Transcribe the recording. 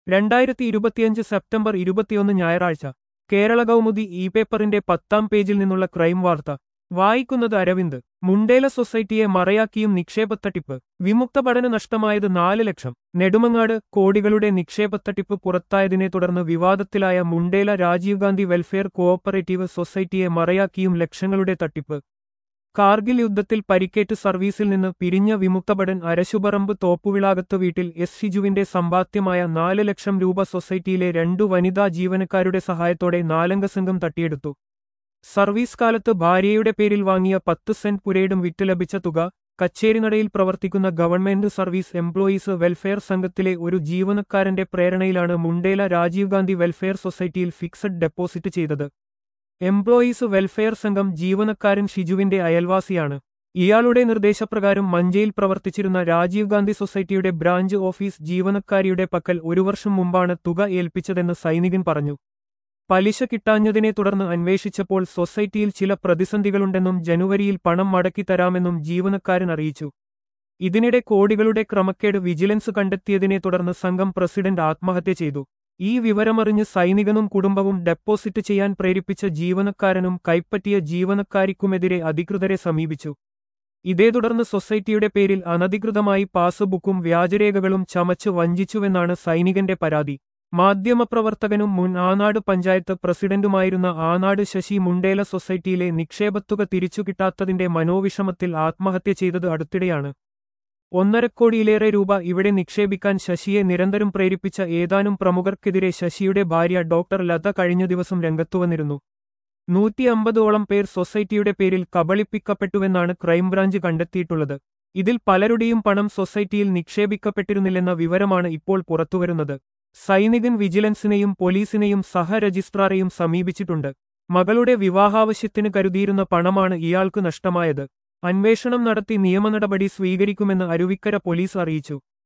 രണ്ടായിരത്തി ഇരുപത്തിയഞ്ച് സെപ്റ്റംബർ ഇരുപത്തിയൊന്ന് ഞായറാഴ്ച കേരള കൗമുദി ഇ പേപ്പറിന്റെ പത്താം പേജിൽ നിന്നുള്ള ക്രൈം വാർത്ത വായിക്കുന്നത് അരവിന്ദ് മുണ്ടേല സൊസൈറ്റിയെ മറയാക്കിയും നിക്ഷേപത്തട്ടിപ്പ് വിമുക്ത പഠന നഷ്ടമായത് നാല് ലക്ഷം നെടുമങ്ങാട് കോടികളുടെ നിക്ഷേപത്തട്ടിപ്പ് പുറത്തായതിനെ തുടർന്ന് വിവാദത്തിലായ മുണ്ടേല രാജീവ് ഗാന്ധി വെൽഫെയർ കോഓപ്പറേറ്റീവ് സൊസൈറ്റിയെ മറയാക്കിയും ലക്ഷങ്ങളുടെ തട്ടിപ്പ് കാർഗിൽ യുദ്ധത്തിൽ പരിക്കേറ്റ് സർവീസിൽ നിന്ന് പിരിഞ്ഞ വിമുക്തഭടൻ അരശുപറമ്പ് തോപ്പുവിളാകത്ത് വീട്ടിൽ എസ് ഷിജുവിന്റെ സമ്പാദ്യമായ നാല് ലക്ഷം രൂപ സൊസൈറ്റിയിലെ രണ്ടു വനിതാ ജീവനക്കാരുടെ സഹായത്തോടെ നാലംഗ സംഘം തട്ടിയെടുത്തു സർവീസ് കാലത്ത് ഭാര്യയുടെ പേരിൽ വാങ്ങിയ പത്ത് സെന്റ് പുരയിടും വിറ്റ് ലഭിച്ച തുക കച്ചേരിനടയിൽ പ്രവർത്തിക്കുന്ന ഗവൺമെന്റ് സർവീസ് എംപ്ലോയീസ് വെൽഫെയർ സംഘത്തിലെ ഒരു ജീവനക്കാരന്റെ പ്രേരണയിലാണ് മുണ്ടേല രാജീവ് ഗാന്ധി വെൽഫെയർ സൊസൈറ്റിയിൽ ഫിക്സഡ് ഡെപ്പോസിറ്റ് ചെയ്തത് എംപ്ലോയീസ് വെൽഫെയർ സംഘം ജീവനക്കാരൻ ഷിജുവിന്റെ അയൽവാസിയാണ് ഇയാളുടെ നിർദ്ദേശപ്രകാരം മഞ്ചയിൽ പ്രവർത്തിച്ചിരുന്ന രാജീവ് ഗാന്ധി സൊസൈറ്റിയുടെ ബ്രാഞ്ച് ഓഫീസ് ജീവനക്കാരിയുടെ പക്കൽ ഒരു വർഷം മുമ്പാണ് തുക ഏൽപ്പിച്ചതെന്ന് സൈനികൻ പറഞ്ഞു പലിശ കിട്ടാഞ്ഞതിനെ തുടർന്ന് അന്വേഷിച്ചപ്പോൾ സൊസൈറ്റിയിൽ ചില പ്രതിസന്ധികളുണ്ടെന്നും ജനുവരിയിൽ പണം മടക്കിത്തരാമെന്നും ജീവനക്കാരൻ അറിയിച്ചു ഇതിനിടെ കോടികളുടെ ക്രമക്കേട് വിജിലൻസ് കണ്ടെത്തിയതിനെ തുടർന്ന് സംഘം പ്രസിഡന്റ് ആത്മഹത്യ ചെയ്തു ഈ വിവരമറിഞ്ഞ് സൈനികനും കുടുംബവും ഡെപ്പോസിറ്റ് ചെയ്യാൻ പ്രേരിപ്പിച്ച ജീവനക്കാരനും കൈപ്പറ്റിയ ജീവനക്കാരിക്കുമെതിരെ അധികൃതരെ സമീപിച്ചു ഇതേ തുടർന്ന് സൊസൈറ്റിയുടെ പേരിൽ അനധികൃതമായി പാസ്ബുക്കും വ്യാജരേഖകളും ചമച്ച് വഞ്ചിച്ചുവെന്നാണ് സൈനികന്റെ പരാതി മാധ്യമപ്രവർത്തകനും മുൻ ആനാട് പഞ്ചായത്ത് പ്രസിഡന്റുമായിരുന്ന ആനാട് ശശി മുണ്ടേല സൊസൈറ്റിയിലെ നിക്ഷേപത്തുക തിരിച്ചുകിട്ടാത്തതിന്റെ മനോവിഷമത്തിൽ ആത്മഹത്യ ചെയ്തത് അടുത്തിടെയാണ് ഒന്നരക്കോടിയിലേറെ രൂപ ഇവിടെ നിക്ഷേപിക്കാൻ ശശിയെ നിരന്തരം പ്രേരിപ്പിച്ച ഏതാനും പ്രമുഖർക്കെതിരെ ശശിയുടെ ഭാര്യ ഡോക്ടർ ലത കഴിഞ്ഞ ദിവസം രംഗത്തുവന്നിരുന്നു നൂറ്റി അമ്പതോളം പേർ സൊസൈറ്റിയുടെ പേരിൽ കബളിപ്പിക്കപ്പെട്ടുവെന്നാണ് ക്രൈംബ്രാഞ്ച് കണ്ടെത്തിയിട്ടുള്ളത് ഇതിൽ പലരുടെയും പണം സൊസൈറ്റിയിൽ നിക്ഷേപിക്കപ്പെട്ടിരുന്നില്ലെന്ന വിവരമാണ് ഇപ്പോൾ പുറത്തുവരുന്നത് സൈനികൻ വിജിലൻസിനെയും പോലീസിനെയും സഹ രജിസ്ട്രാറെയും സമീപിച്ചിട്ടുണ്ട് മകളുടെ വിവാഹാവശ്യത്തിന് കരുതിയിരുന്ന പണമാണ് ഇയാൾക്ക് നഷ്ടമായത് അന്വേഷണം നടത്തി നിയമനടപടി സ്വീകരിക്കുമെന്ന് അരുവിക്കര പോലീസ് അറിയിച്ചു